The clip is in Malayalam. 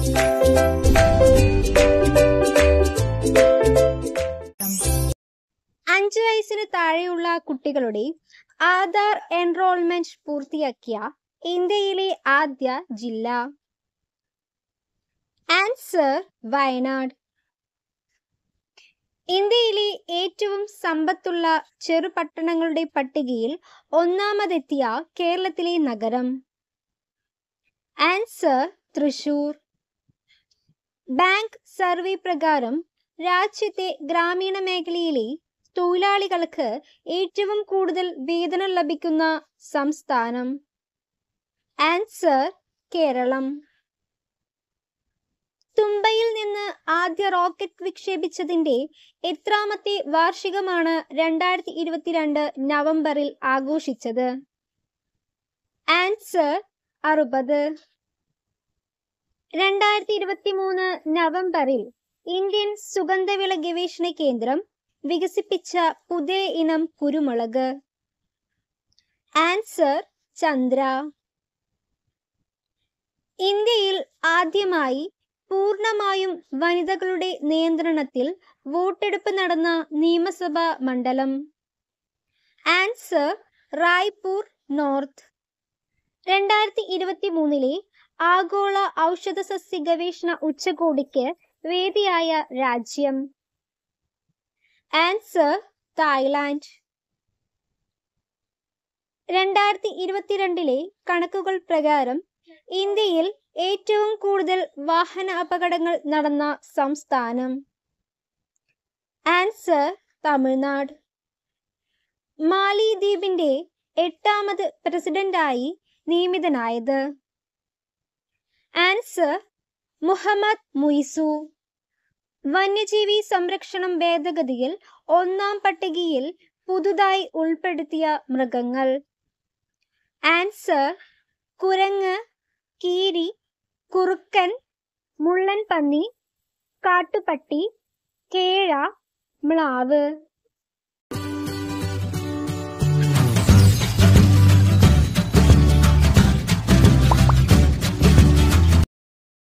അഞ്ചു വയസ്സിന് താഴെയുള്ള കുട്ടികളുടെ ആധാർ എൻറോൾമെന്റ് പൂർത്തിയാക്കിയ ഇന്ത്യയിലെ ആദ്യ ജില്ല ആൻസർ വയനാട് ഇന്ത്യയിലെ ഏറ്റവും സമ്പത്തുള്ള ചെറുപട്ടണങ്ങളുടെ പട്ടികയിൽ ഒന്നാമതെത്തിയ കേരളത്തിലെ നഗരം ആൻസർ തൃശൂർ ബാങ്ക് സർവേ പ്രകാരം രാജ്യത്തെ ഗ്രാമീണ മേഖലയിലെ തൊഴിലാളികൾക്ക് ഏറ്റവും കൂടുതൽ വേതനം ലഭിക്കുന്ന സംസ്ഥാനം ആൻസർ കേരളം തുമ്പയിൽ നിന്ന് ആദ്യ റോക്കറ്റ് വിക്ഷേപിച്ചതിന്റെ എത്രാമത്തെ വാർഷികമാണ് രണ്ടായിരത്തി ഇരുപത്തിരണ്ട് നവംബറിൽ ആഘോഷിച്ചത് ആൻസർ അറുപത് രണ്ടായിരത്തി ഇരുപത്തി മൂന്ന് നവംബറിൽ ഇന്ത്യൻ സുഗന്ധവിള ഗവേഷണ കേന്ദ്രം വികസിപ്പിച്ച പുതിയ ഇനം കുരുമുളക് ആൻസർ ചന്ദ്ര ഇന്ത്യയിൽ ആദ്യമായി പൂർണമായും വനിതകളുടെ നിയന്ത്രണത്തിൽ വോട്ടെടുപ്പ് നടന്ന നിയമസഭാ മണ്ഡലം ആൻസർ റായ്പൂർ നോർത്ത് രണ്ടായിരത്തി ഇരുപത്തി മൂന്നിലെ ആഗോള ഔഷധ സസ്യ ഗവേഷണ ഉച്ചകോടിക്ക് വേദിയായ രാജ്യം ആൻസർ തായ്ലാൻഡ് രണ്ടായിരത്തി ഇരുപത്തിരണ്ടിലെ കണക്കുകൾ പ്രകാരം ഇന്ത്യയിൽ ഏറ്റവും കൂടുതൽ വാഹന അപകടങ്ങൾ നടന്ന സംസ്ഥാനം ആൻസർ തമിഴ്നാട് മാലിദ്വീപിന്റെ എട്ടാമത് പ്രസിഡന്റായി നിയമിതനായത് ആൻസർ മുഹമ്മദ് മുയിസു വന്യജീവി സംരക്ഷണം ഭേദഗതിയിൽ ഒന്നാം പട്ടികയിൽ പുതുതായി ഉൾപ്പെടുത്തിയ മൃഗങ്ങൾ ആൻസർ കുരങ്ങ് കീരി കുറുക്കൻ മുള്ളൻ പന്നി കാട്ടുപട്ടി കേഴ മ്ലാവ്